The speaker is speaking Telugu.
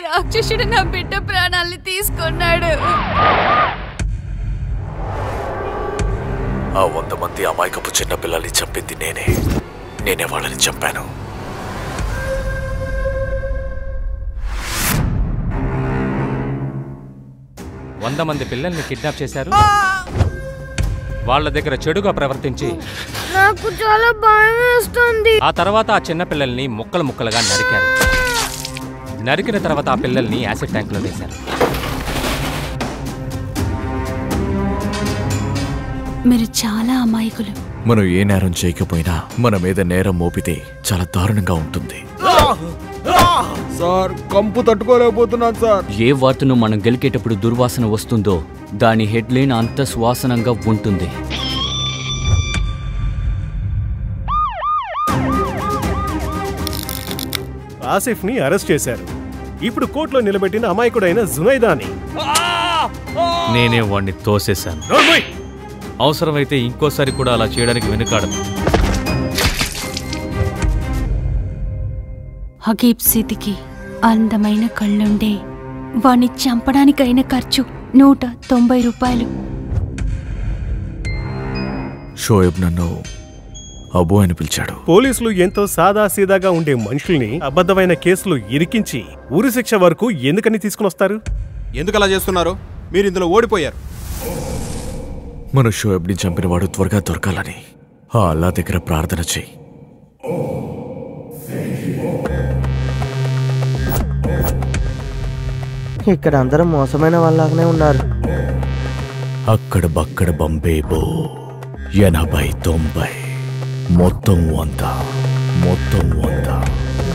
రాక్షసుడు నా బిడ్డ ప్రాణాల్ని తీసుకున్నాడు ఆ వంద మంది అమాయకపు చిన్నపిల్లల్ని చంపింది నేనే నేనే వాళ్ళని చంపాను వంద మంది పిల్లల్ని కిడ్నాప్ చేశారు వాళ్ళ దగ్గర చెడుగా ప్రవర్తించి నాకు చాలా భయం వేస్తుంది ఆ తర్వాత ఆ చిన్న పిల్లల్ని ముక్కలు ముక్కలుగా నరికారు నరికిన తర్వాత ఆ పిల్లల్ని యాసిడ్ ట్యాంకులో వేశారు మీరు చాలా అమాయకులు మనం ఏ నేరం చేయకపోయినా మన మీద నేరం మోపితే చాలా దారుణంగా ఉంటుంది సార్ కంపు తట్టుకోలేకపోతున్నాను సార్ ఏ వార్తను మనం గెలికేటప్పుడు దుర్వాసన వస్తుందో దాని హెడ్లైన్ అంత సువాసనంగా ఉంటుంది ఆసిఫ్ ని అరెస్ట్ చేశారు ఇప్పుడు కోర్టులో నిలబెట్టిన అమాయకుడైన జునైదాని నేనే వాణ్ణి తోసేశాను అవసరమైతే ఇంకోసారి కూడా అలా చేయడానికి వెనుకాడను హగీబ్ సిద్దికి అందమైన కళ్ళుండే వాణ్ణి చంపడానికైన ఖర్చు నూట తొంభై రూపాయలు షోయబ్ నన్ను అబో అని పిలిచాడు పోలీసులు ఎంతో సాదాసీదాగా ఉండే మనుషుల్ని అబద్ధమైన కేసులు ఇరికించి ఉరి శిక్ష వరకు ఎందుకని తీసుకుని వస్తారు ఎందుకు అలా చేస్తున్నారు మీరు ఇందులో ఓడిపోయారు మన షోయబ్ని చంపినవాడు త్వరగా దొరకాలని ఆ అల్లా దగ్గర ప్రార్థన చెయ్యి ఇక్కడ అందరూ మోసమైన వాళ్ళలాగానే ఉన్నారు అక్కడ బక్కడ బంబేబో ఎనభై తొంభై మొత్తం వంద మొత్తం వంద